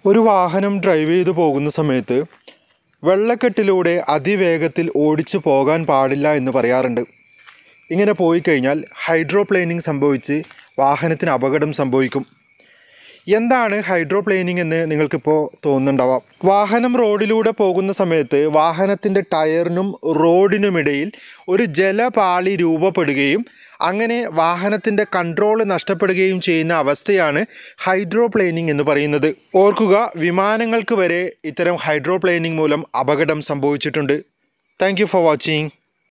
ഒരു വാഹനം ഡ്രൈവ് ചെയ്തു പോകുന്ന സമയത്ത് വെള്ളക്കെട്ടിലൂടെ അതിവേഗത്തിൽ ഓടിച്ചു പോകാൻ പാടില്ല എന്ന് പറയാറുണ്ട് ഇങ്ങനെ പോയി കഴിഞ്ഞാൽ ഹൈഡ്രോപ്ലെയിനിങ് സംഭവിച്ച് വാഹനത്തിന് അപകടം സംഭവിക്കും എന്താണ് ഹൈഡ്രോപ്ലെയിനിങ് എന്ന് നിങ്ങൾക്കിപ്പോൾ തോന്നുന്നുണ്ടാവാം വാഹനം റോഡിലൂടെ പോകുന്ന സമയത്ത് വാഹനത്തിൻ്റെ ടയറിനും റോഡിനുമിടയിൽ ഒരു ജലപാളി രൂപപ്പെടുകയും അങ്ങനെ വാഹനത്തിൻ്റെ കൺട്രോൾ നഷ്ടപ്പെടുകയും ചെയ്യുന്ന അവസ്ഥയാണ് ഹൈഡ്രോപ്ലെയിനിങ് എന്ന് പറയുന്നത് ഓർക്കുക വിമാനങ്ങൾക്ക് വരെ ഇത്തരം ഹൈഡ്രോപ്ലെയിനിങ് മൂലം അപകടം സംഭവിച്ചിട്ടുണ്ട് താങ്ക് ഫോർ വാച്ചിങ്